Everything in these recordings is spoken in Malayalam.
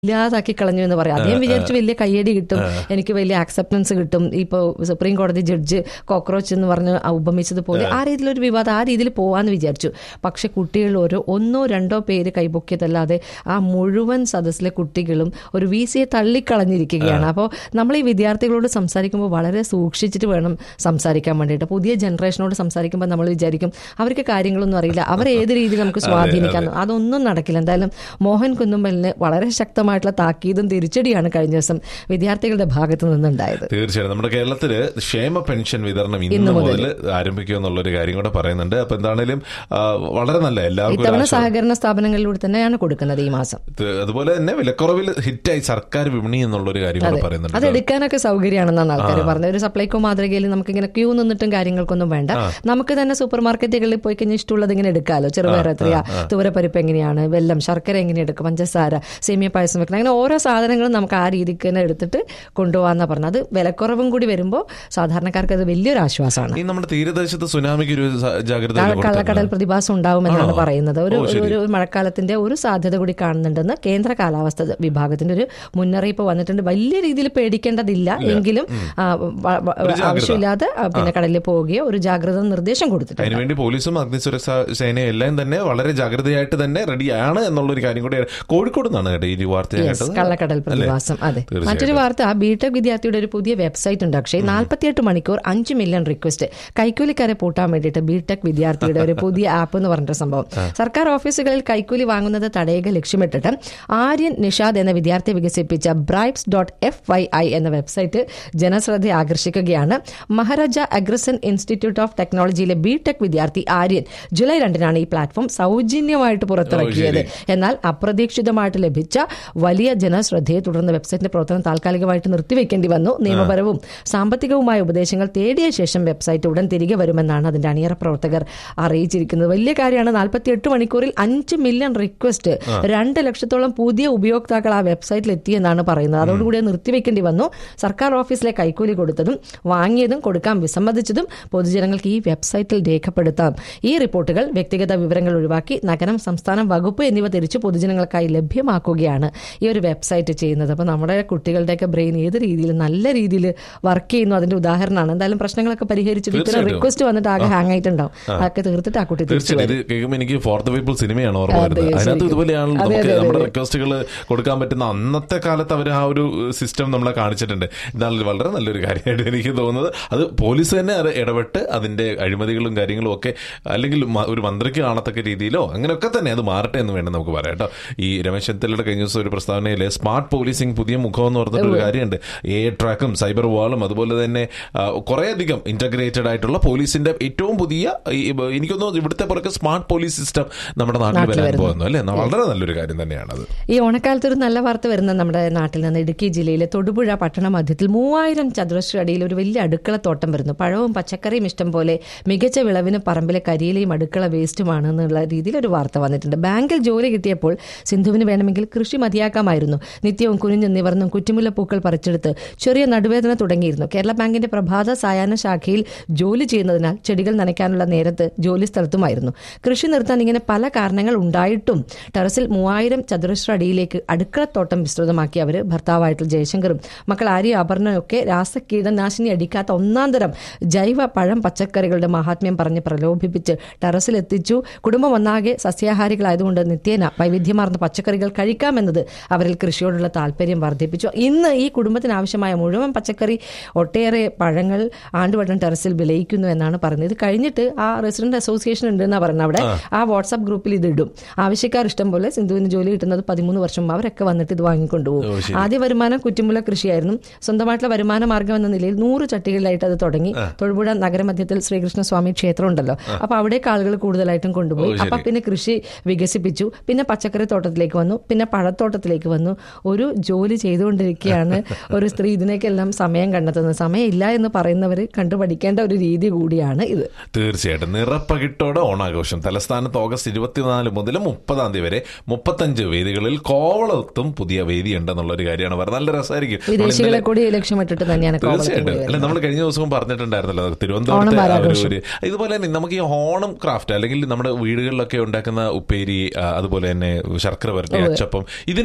ഇല്ലാതാക്കി കളഞ്ഞു എന്ന് പറയാം അദ്ദേഹം വിചാരിച്ചു വലിയ കയ്യടി കിട്ടും എനിക്ക് വലിയ ആക്സെപ്റ്റൻസ് കിട്ടും ഇപ്പോൾ സുപ്രീം കോടതി ജഡ്ജ് കോക്രോച്ച് എന്ന് പറഞ്ഞ് ഉപമിച്ചതുപോലെ ആ രീതിയിലൊരു വിവാദം ആ രീതിയിൽ പോവാന്ന് വിചാരിച്ചു പക്ഷെ കുട്ടികൾ ഓരോ ഒന്നോ രണ്ടോ പേര് കൈപൊക്കിയതല്ലാതെ ആ മുഴുവൻ സദസ്സിലെ കുട്ടികളും ഒരു വി സിയെ തള്ളിക്കളഞ്ഞിരിക്കുകയാണ് അപ്പോൾ നമ്മൾ ഈ വിദ്യാർത്ഥികളോട് സംസാരിക്കുമ്പോൾ വളരെ സൂക്ഷിച്ചിട്ട് വേണം സംസാരിക്കാൻ വേണ്ടിയിട്ട് പുതിയ ജനറേഷനോട് സംസാരിക്കുമ്പോൾ നമ്മൾ വിചാരിക്കും അവർക്ക് കാര്യങ്ങളൊന്നും അറിയില്ല അവർ ഏത് രീതിയിൽ നമുക്ക് സ്വാധീനിക്കാൻ അതൊന്നും നടക്കില്ല എന്തായാലും മോഹൻ കുന്നുമ്പലിന് വളരെ ശക്തമായിട്ടുള്ള താക്കീതും തിരിച്ചടിയാണ് കഴിഞ്ഞ ദിവസം വിദ്യാർത്ഥികളുടെ ഭാഗത്തു നിന്നുണ്ടായത് തീർച്ചയായും നമ്മുടെ കേരളത്തില് ക്ഷേമ പെൻഷൻ വിതരണം ഇന്ന് മുതൽ ആരംഭിക്കുക എന്നുള്ളൊരു കാര്യം കൂടെ പറയുന്നുണ്ട് അപ്പൊ എന്താണേലും ആ, വളരെ നല്ല എല്ലാവർക്കും ഒരു ഇത്തവണ ആശ്വാസം. സഹകരണ സ്ഥാപനങ്ങളിലൂടെ തന്നെയാണ് കൊടുക്കുന്നത് ഈ മാസം ഇത് അതുപോലെ തന്നെ വിലക്കുറവിൽ ഹിറ്റായി സർക്കാർ വിപണി എന്നുള്ളൊരു കാര്യം കൂടെ പറയുന്നുണ്ട് അത് എടുക്കാനൊക്കെ സൗകര്യമാണെന്നാണ് ആൾക്കാർ പറഞ്ഞത് ഒരു സപ്ലൈകോ മാതൃകയിൽ നമുക്ക് ഇങ്ങനെ ക്യൂ നിന്നിട്ടും കാര്യങ്ങൾക്കൊന്നും വേണ്ട നമുക്ക് തന്നെ സൂപ്പർ മാർക്കറ്റുകളിൽ പോയി കഴിഞ്ഞാൽ ഇഷ്ടമുള്ളത് ഇങ്ങനെ എടുക്കാമല്ലോ ചെറുപയർ എത്രയാ തുവരപ്പരിപ്പ് എങ്ങനെയാണ് വെല്ലം ശർക്കര എങ്ങനെ എടുക്കും പഞ്ചസാര സേമിയ പായസം വെക്കണം അങ്ങനെ ഓരോ സാധനങ്ങളും നമുക്ക് ആ രീതിക്ക് തന്നെ എടുത്തിട്ട് കൊണ്ടുപോകാന്നാ പറഞ്ഞത് അത് വിലക്കുറവും കൂടി വരുമ്പോൾ സാധാരണക്കാർക്ക് അത് വലിയൊരു ആശ്വാസമാണ് ഈ നമ്മുടെ തീരദേശത്ത് സുനാമിക്ക് ഒരു സ- ജാഗ്രത ക- കൊടുത്തിട്ടുണ്ട്. കള്ളക്കടൽ പ്രതിഭാസം ഉണ്ടാവുമെന്നാണ് ആണോ? പറയുന്നത് ഒരു ഓ, ശരി. ഒരു ഒരു മഴക്കാലത്തിന്റെ ഒരു സാധ്യത കൂടി കാണുന്നുണ്ടെന്ന് കേന്ദ്ര കാലാവസ്ഥ വിഭാഗത്തിന്റെ ഒരു മുന്നറിയിപ്പ് വന്നിട്ടുണ്ട് വലിയ രീതിയിൽ പേടിക്കേണ്ടതില്ല എങ്കിലും ആ, വ- വ- ഒരു ജാഗ്രത. ആവശ്യമില്ലാതെ ആ, പിന്നെ കടലിൽ പോവുകയോ ഒരു ജാഗ്രത നിർദ്ദേശം കൊടുത്തിട്ടുണ്ട് അതിനുവേണ്ടി പോലീസും അഗ്നിസുരക്ഷാ സേനയും എല്ലാം തന്നെ വളരെ ജാഗ്രതയായിട്ട് തന്നെ റെഡിയാണ് എന്നുള്ളൊരു കാര്യം കൂടി കോഴിക്കോട് നിന്നാണ് കേട്ടോ ഈ ഒരു വാർത്ത ഞാൻ Yes, കേട്ടത് കള്ളക്കടൽ പ്രതിഭാസം അതെ തീർച്ചയായിട്ടും. മറ്റൊരു വാർത്ത ബിടെക് വിദ്യാർത്ഥിയുടെ ഒരു പുതിയ വെബ്സൈറ്റ് ഉണ്ട് അക്ഷയ് നാൽപ്പത്തിയെട്ട് മണിക്കൂർ അഞ്ച് മില്യൺ റിക്വസ്റ്റ് കൈക്കൂലിക്കാരെ പൂട്ടാൻ വേണ്ടിയിട്ട് ബിടെക് വിദ്യാർത്ഥിയുടെ ഒരു പുതിയ ആപ്പ് എന്ന് പറഞ്ഞിട്ട് സംഭവം സർക്കാർ ഓഫീസുകളിൽ കൈക്കൂലി വാങ്ങുന്നത് തടയുക ലക്ഷ്യമിട്ടിട്ട് ആര്യൻ നിഷാദ് എന്ന വിദ്യാർത്ഥി വികസിപ്പിച്ച bribes dot F Y I എന്ന വെബ്സൈറ്റ് ജനശ്രദ്ധ ആകർഷിക്കുകയാണ് മഹാരാജ അഗ്രസൻ ഇൻസ്റ്റിറ്റ്യൂട്ട് ഓഫ് ടെക്നോളജിയിലെ ബിടെക് വിദ്യാർത്ഥി ആര്യൻ ജൂലൈ രണ്ടിനാണ് ഈ പ്ലാറ്റ്ഫോം സൗജന്യമായിട്ട് പുറത്തിറക്കിയത് എന്നാൽ അപ്രതീക്ഷിതമായിട്ട് ലഭിച്ച വലിയ ജനശ്രദ്ധയെ തുടർന്ന് വെബ്സൈറ്റിന്റെ പ്രവർത്തനം താൽക്കാലികമായിട്ട് നിർത്തിവെക്കേണ്ടി വന്നു നിയമപരവും സാമ്പത്തികവുമായ ഉപദേശങ്ങൾ തേടിയ ശേഷം വെബ്സൈറ്റ് ഉടൻ തിരികെ വരുമെന്നാണ് അതിന്റെ അണിയറ പ്രവർത്തകർ അറിയിച്ചിരിക്കുന്നത് വലിയ കാര്യമാണ് നാൽപ്പത്തിയെട്ട് മണിക്കൂറിൽ അഞ്ച് മില്യൺ റിക്വസ്റ്റ് രണ്ട് ലക്ഷത്തോളം പുതിയ ഉപയോക്താക്കൾ ആ വെബ്സൈറ്റിൽ എത്തിയെന്നാണ് പറയുന്നത് അതോടുകൂടി അത് നിർത്തിവെക്കേണ്ടി വന്നു സർക്കാർ ഓഫീസിലെ കൈക്കൂലി കൊടുത്തതും വാങ്ങിയതും കൊടുക്കാൻ വിസമ്മതിച്ചതും പൊതുജനങ്ങൾക്ക് ഈ വെബ്സൈറ്റിൽ രേഖപ്പെടുത്താം ഈ റിപ്പോർട്ടുകൾ വ്യക്തിഗത വിവരങ്ങൾ ഒഴിവാക്കി നഗരം സംസ്ഥാനം വകുപ്പ് എന്നിവ തിരിച്ച് പൊതുജനങ്ങൾക്കായി ലഭ്യമാക്കുകയാണ് ഈ ഒരു വെബ്സൈറ്റ് ചെയ്യുന്നത് അപ്പോൾ നമ്മുടെ കുട്ടികളുടെയൊക്കെ ബ്രെയിൻ ഏത് രീതിയിൽ നല്ല രീതിയിൽ വർക്ക് ചെയ്യുന്നു അതിന്റെ ഉദാഹരണമാണ് എന്തായാലും പ്രശ്നങ്ങളൊക്കെ പരിഹരിച്ചിട്ട് ഇത്തരം തീർച്ചയായിട്ടും. റിക്വസ്റ്റ് വന്നിട്ട് ആകെ ഹാങ് ആയിട്ടുണ്ടാവും അതൊക്കെ തീർത്തിട്ട് ആ കുട്ടി തിരിച്ചു തീർച്ചയായിട്ടും ഇത് കേൾക്കുമ്പോൾ എനിക്ക് ഫോർത്ത് പീപ്പിൾ സിനിമയാണ് ഓർമ്മ അതെ, വരുന്നത് അതിനകത്ത് ശരിക്കും. ഇതുപോലെയാണ് അതെ, നമുക്ക് അതെ, നമ്മുടെ അതെ. റിക്വസ്റ്റുകൾ കൊടുക്കാൻ പറ്റുന്ന അന്നത്തെ കാലത്ത് അവർ ആ ഒരു സിസ്റ്റം നമ്മളെ കാണിച്ചിട്ടുണ്ട് ഇതാണ് വളരെ നല്ലൊരു കാര്യമായിട്ട് എനിക്ക് തോന്നുന്നത് അത് പോലീസ് തന്നെ അത് ഇടപെട്ട് അതിന്റെ അഴിമതികളും കാര്യങ്ങളും ഒക്കെ അല്ലെങ്കിൽ മ- ഒരു മന്ത്രിക്ക് കാണത്തക്ക രീതിയിലോ അങ്ങനെയൊക്കെ തന്നെ അത് മാറട്ടെ എന്ന് വേണം നമുക്ക് പറയാം കേട്ടോ ഈ രമേശ് ചെന്നിത്തലയുടെ കഴിഞ്ഞ ദിവസം ഒരു പ്രസ്താവനയിൽ സ്മാർട്ട് പോലീസിംഗ് പുതിയ മുഖം എന്ന് പറഞ്ഞിട്ടൊരു കാര്യമുണ്ട് എ ട്രാക്കും സൈബർ വാളും അതുപോലെ തന്നെ ആ, കുറേയധികം ഇന്റഗ്രേറ്റഡ് ആയിട്ടുള്ള പോലീസിന്റെ ഏറ്റവും പുതിയ ഈ, എനിക്ക് തോന്നുന്നു ഇവിടുത്തെ പുറകെ സ്മാർട്ട് പോലീസ് സിസ്റ്റം നമ്മുടെ നാട്ടിൽ നാട്ടിൽ വരാൻ വരുന്നു. പോകുന്നു അല്ലേ വളരെ നല്ലൊരു കാര്യം തന്നെയാണത് ഈ ഓണക്കാലത്ത് ഒരു നല്ല വാർത്ത വരുന്ന നമ്മുടെ നാട്ടിൽ നിന്ന് ഇടുക്കി ജില്ലയിലെ തൊടുപുഴ പട്ടണ മധ്യത്തിൽ മൂവായിരം ചതുരശ്ര അടിയിൽ ഒരു വലിയ അടുക്കളത്തോട്ടം വരുന്നു പഴവും പച്ചക്കറിയും ഇഷ്ടം പോലെ മികച്ച വിളവിന് പറമ്പിലെ കരിയിലയും അടുക്കള വേസ്റ്റുമാണ് എന്നുള്ള രീതിയിൽ ഒരു വാർത്ത വന്നിട്ടുണ്ട് ബാങ്കിൽ ജോലി കിട്ടിയപ്പോൾ സിന്ധുവിന് വേണമെങ്കിൽ കൃഷി മതിയാക്കാമായിരുന്നു നിത്യവും കുനിഞ്ഞും നിവർന്നും കുറ്റിമുല്ല പൂക്കൾ പറിച്ചെടുത്ത് ചെറിയ നടുവേദന തുടങ്ങിയിരുന്നു കേരള ബാങ്കിന്റെ പ്രഭാത സായാഹ്ന ശാഖയിൽ ജോലി ചെയ്യുന്നതിനാൽ ചെടികൾ നനയ്ക്കാനുള്ള നേരത്ത് ജോലി സ്ഥലത്തുമായിരുന്നു കൃഷി നിർത്താൻ ഇങ്ങനെ പല കാരണങ്ങൾ ഉണ്ടായിട്ടും ടെറസിൽ മൂവായിരം ചതുരശ്ര അടിയിലേക്ക് അടുക്കളത്തോട്ടം വിസ്തൃതമാക്കി അവർ ഭർത്താവായിട്ടുള്ള ജയശങ്കറും മക്കൾ ആര്യ അപർണയൊക്കെ രാസകീടനാശിനി അടിക്കാത്ത ഒന്നാം തരം ജൈവ പഴം പച്ചക്കറികളുടെ മഹാത്മ്യം പറഞ്ഞ് പ്രലോഭിപ്പിച്ച് ടെറസിലെത്തിച്ചു കുടുംബം ഒന്നാകെ സസ്യാഹാരികളായതുകൊണ്ട് നിത്യേന വൈവിധ്യമാർന്ന പച്ചക്കറികൾ കഴിക്കാമെന്നത് അവരിൽ കൃഷിയോടുള്ള താല്പര്യം വർദ്ധിപ്പിച്ചു ഇന്ന് ഈ കുടുംബത്തിന് ആവശ്യമായ മുഴുവൻ പച്ചക്കറി ഒട്ടേറെ പഴങ്ങൾ ആണ്ടുവട്ടം ടെറസിൽ വിളയിക്കുന്നു എന്നാണ് പറയുന്നത് ഇത് കഴിഞ്ഞിട്ട് ആ റെസിഡന്റ് അസോസിയേഷൻ ഉണ്ടെന്നാണ് പറയുന്നത് അവിടെ ആ വാട്സാപ്പ് ഗ്രൂപ്പിൽ ഇത് ഇടും ആവശ്യക്കാർ ഇഷ്ടം പോലെ സിന്ധുവിന് ജോലി കിട്ടുന്നത് പതിമൂന്ന് വർഷം അവരൊക്കെ വന്നിട്ട് ഇത് വാങ്ങിക്കൊണ്ടുപോകും ആദ്യ വരുമാനം കുറ്റിമുല കൃഷിയായിരുന്നു സ്വന്തമായിട്ടുള്ള വരുമാന മാർഗം എന്ന നിലയിൽ നൂറ് ചട്ടികളിലായിട്ട് അത് തുടങ്ങി തൊടുപുഴ നഗരമധ്യത്തിൽ ശ്രീകൃഷ്ണസ്വാമി ക്ഷേത്രം ഉണ്ടല്ലോ അപ്പൊ അവിടേക്ക് ആളുകൾ കൂടുതലായിട്ടും കൊണ്ടുപോയി അപ്പൊ പിന്നെ കൃഷി വികസിപ്പിച്ചു പിന്നെ പച്ചക്കറി തോട്ടത്തിലേക്ക് വന്നു പിന്നെ പഴത്തോട്ടത്തിലേക്ക് വന്നു ഒരു ജോലി ചെയ്തുകൊണ്ടിരിക്കുകയാണ് ഒരു സ്ത്രീ ഇതിനേക്കെല്ലാം സമയം കണ്ടെത്തുന്നത് സമയമില്ല എന്ന് പറയുന്നവർ കണ്ടുപഠിക്കേണ്ട ഒരു രീതി കൂടിയാണ് ഇത് തീർച്ചയായിട്ടും നിറപ്പകിട്ടോടെ ഓണാഘോഷം തലസ്ഥാനത്ത് ഓഗസ്റ്റ് ഇരുപത്തിനാല് മുതൽ മുപ്പതാം തീയതി വരെ മുപ്പത്തഞ്ച് വേദികളിൽ കോവളത്തും പുതിയ വേദി ഉണ്ടെന്നുള്ള ഒരു കാര്യമാണ് പറയുന്നത് നല്ല രസമായിരിക്കും വിദേശികളെ കൂടി ലക്ഷ്യമിട്ടിട്ട് തന്നെയാണ് കോവളത്തിൽ തീർച്ചയായിട്ടും കൂടി അല്ല നമ്മൾ കഴിഞ്ഞ ദിവസവും പറഞ്ഞിട്ടുണ്ടായിരുന്നല്ലോ തിരുവനന്തപുരത്തെ ഓണം ആ ഒരു- വാരാഘോഷം. ഒരു ഇതുപോലെ തന്നെ നമുക്ക് ഈ ഓണം ക്രാഫ്റ്റ് അല്ലെങ്കിൽ നമ്മുടെ വീടുകളിലൊക്കെ ഉണ്ടാക്കുന്ന ഉപ്പേരി ആ, അതുപോലെ തന്നെ ശർക്കര വരട്ടി അച്ചപ്പം ഇതിന്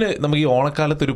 ഇതിന് നമുക്ക് ഈ ഓണക്കാലത്ത് ഒരു